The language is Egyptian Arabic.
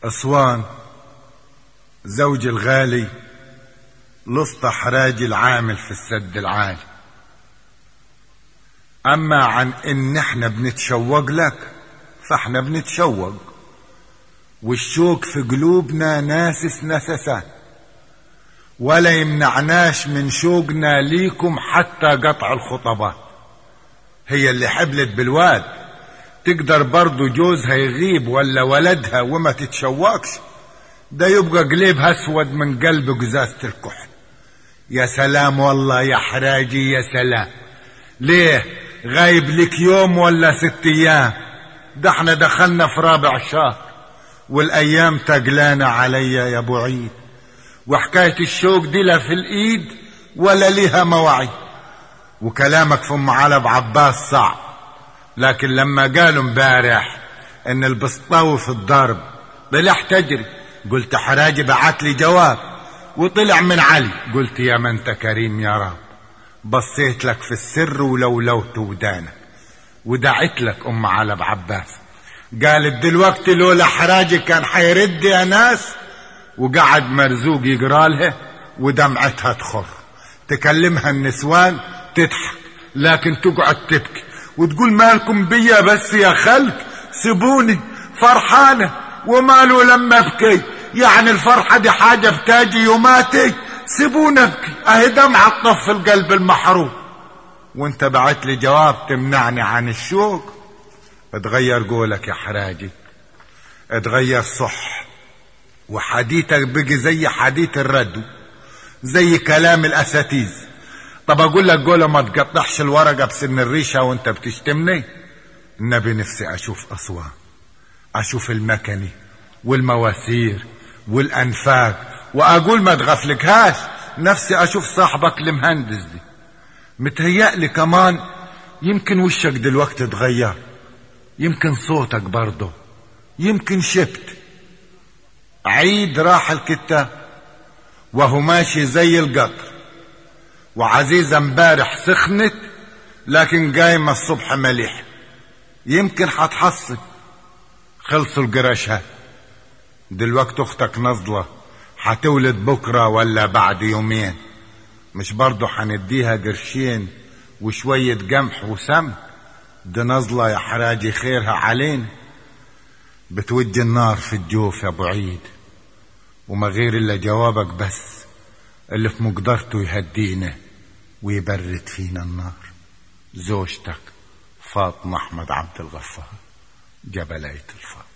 أسوان زوجي الغالي لسط حراجي العامل في السد العالي أما عن إن إحنا بنتشوق لك فإحنا بنتشوق والشوق في قلوبنا ناسس نسسان ولا يمنعناش من شوقنا ليكم حتى قطع الخطبات هي اللي حبلت بالواد تقدر برضو جوزها يغيب ولا ولدها وما تتشوقش ده يبقى قليبها اسود من قلب قزازة الكحل يا سلام والله يا حراجي يا سلام ليه غايب لك يوم ولا ست ايام ده احنا دخلنا في رابع شهر والايام تقلانة عليا يا ابو عيد وحكاية الشوق دي لا في الايد ولا ليها مواعيد وكلامك في ام علب عباس صعب لكن لما قالوا امبارح ان البسطاوي في الضرب طلع تجري قلت حراجي بعت لي جواب وطلع من علي قلت يا من انت كريم يا رب بصيت لك في السر ولولوت ودانك ودعت لك ام علب عباس قالت دلوقتي لولا حراجي كان حيرد يا ناس وقعد مرزوق يقرا لها ودمعتها تخر تكلمها النسوان تضحك لكن تقعد تبكي وتقول مالكم بيا بس يا خلق سيبوني فرحانة وماله لما ابكي يعني الفرحة دي حاجة بتاجي يوماتي سيبوني ابكي اهي دمعة تطف القلب المحروم وانت بعت لي جواب تمنعني عن الشوق اتغير قولك يا حراجي اتغير صح وحديثك بقي زي حديث الردو زي كلام الاساتيز طب اقول لك قوله ما تقطعش الورقه بسن الريشه وانت بتشتمني النبي نفسي اشوف اسوان اشوف المكني والمواسير والانفاق واقول ما تغفلكهاش نفسي اشوف صاحبك المهندس دي متهيألي كمان يمكن وشك دلوقتي اتغير يمكن صوتك برضه يمكن شبت عيد راح الكتاب وهو ماشي زي القطر وعزيزة امبارح سخنت لكن قايمة الصبح مليح يمكن حتحصل خلصوا القرشات دلوقتي اختك نزلة حتولد بكرة ولا بعد يومين مش برضو حنديها قرشين وشوية قمح وسم دي نزلة يا حراجي خيرها علين بتوج النار في الجوف يا ابو عيد وما غير الا جوابك بس اللي في مقدرته يهدينا ويبرد فينا النار زوجتك فاطمة أحمد عبد الغفار جبلية الفاطمة